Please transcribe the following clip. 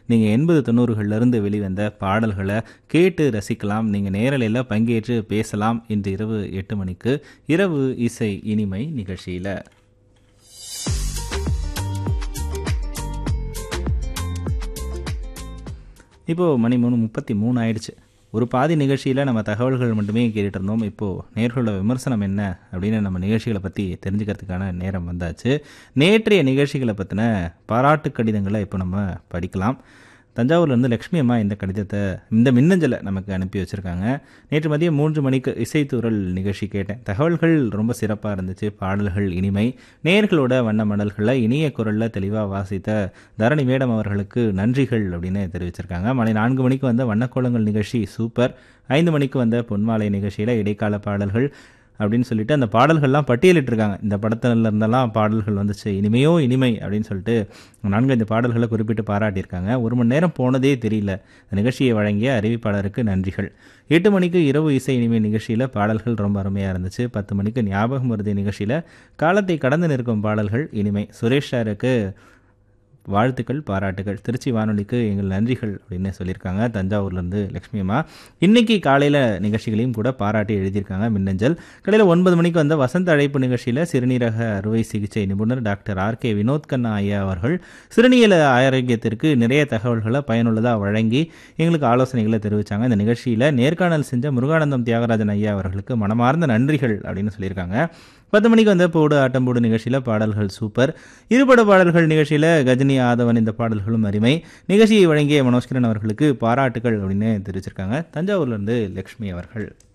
நீங்கள் எண்பது தொண்ணூறுகள்லேருந்து வெளிவந்த பாடல்களை கேட்டு ரசிக்கலாம் நீங்கள் நேரலையில் பங்கேற்று பேசலாம் இன்று இரவு எட்டு மணிக்கு இரவு இசை இனிமை நிகழ்ச்சியில் இப்போது மணி மூணு முப்பத்தி மூணு ஆயிடுச்சு ஒரு பாதி நிகழ்ச்சியில் நம்ம தகவல்கள் மட்டுமே கேட்டுட்டு இருந்தோம் இப்போது நேர்களோட விமர்சனம் என்ன அப்படின்னு நம்ம நிகழ்ச்சிகளை பற்றி தெரிஞ்சுக்கிறதுக்கான நேரம் வந்தாச்சு நேற்றைய நிகழ்ச்சிகளை பற்றின பாராட்டு கடிதங்களை இப்போ நம்ம படிக்கலாம் தஞ்சாவூர்லேருந்து லக்ஷ்மி அம்மா இந்த கடிதத்தை இந்த மின்னஞ்சலை நமக்கு அனுப்பி வச்சுருக்காங்க நேற்று மதியம் மூன்று மணிக்கு இசைத்தூரல் நிகழ்ச்சி கேட்டேன் தகவல்கள் ரொம்ப சிறப்பாக இருந்துச்சு பாடல்கள் இனிமை நேர்களோட வண்ண மடல்களை இனிய குரலில் தெளிவாக வாசித்த தரணி மேடம் அவர்களுக்கு நன்றிகள் அப்படின்னு தெரிவிச்சிருக்காங்க மணி நான்கு மணிக்கு வந்த வண்ணக்கோலங்கள் நிகழ்ச்சி சூப்பர் ஐந்து மணிக்கு வந்த பொன்மாலை நிகழ்ச்சியில் இடைக்கால பாடல்கள் அப்படின்னு சொல்லிட்டு அந்த பாடல்கள்லாம் பட்டியலிட்டிருக்காங்க இந்த படத்துல இருந்தெல்லாம் பாடல்கள் வந்துச்சு இனிமையோ இனிமை அப்படின்னு சொல்லிட்டு நான்கு பாடல்களை குறிப்பிட்டு பாராட்டியிருக்காங்க ஒரு மணி நேரம் போனதே தெரியல இந்த நிகழ்ச்சியை வழங்கிய அறிவிப்பாளருக்கு நன்றிகள் எட்டு மணிக்கு இரவு இசை இனிமை நிகழ்ச்சியில் பாடல்கள் ரொம்ப அருமையாக இருந்துச்சு பத்து மணிக்கு ஞாபகம் வருது நிகழ்ச்சியில் காலத்தை கடந்து நிற்கும் பாடல்கள் இனிமை சுரேஷ் சாருக்கு வாழ்த்துக்கள் பாராட்டுகள் திருச்சி வானொலிக்கு எங்கள் நன்றிகள் அப்படின்னு சொல்லியிருக்காங்க தஞ்சாவூர்லேருந்து லக்ஷ்மி அம்மா இன்னைக்கு காலையில் நிகழ்ச்சிகளையும் கூட பாராட்டி எழுதியிருக்காங்க மின்னஞ்சல் காலையில் ஒன்பது மணிக்கு வந்த வசந்த அழைப்பு நிகழ்ச்சியில் சிறுநீரக அறுவை சிகிச்சை நிபுணர் doctor R K Vinoth Kanna ஐயா அவர்கள் சிறுநீர ஆரோக்கியத்திற்கு நிறைய தகவல்களை பயனுள்ளதாக வழங்கி எங்களுக்கு ஆலோசனைகளை தெரிவித்தாங்க இந்த நிகழ்ச்சியில் நேர்காணல் செஞ்ச முருகானந்தம் தியாகராஜன் ஐயா அவர்களுக்கு மனமார்ந்த நன்றிகள் அப்படின்னு சொல்லியிருக்காங்க பத்து மணிக்கு வந்த போடு ஆட்டம் போடு நிகழ்ச்சியில் பாடல்கள் சூப்பர் இருபட பாடல்கள் நிகழ்ச்சியில் கஜினி ஆதவன் இந்த பாடல்களும் அருமை நிகழ்ச்சியை வழங்கிய மனோஜ்கிரண் அவர்களுக்கு பாராட்டுகள் அப்படின்னு தெரிவிச்சிருக்காங்க தஞ்சாவூர்லேருந்து லக்ஷ்மி அவர்கள்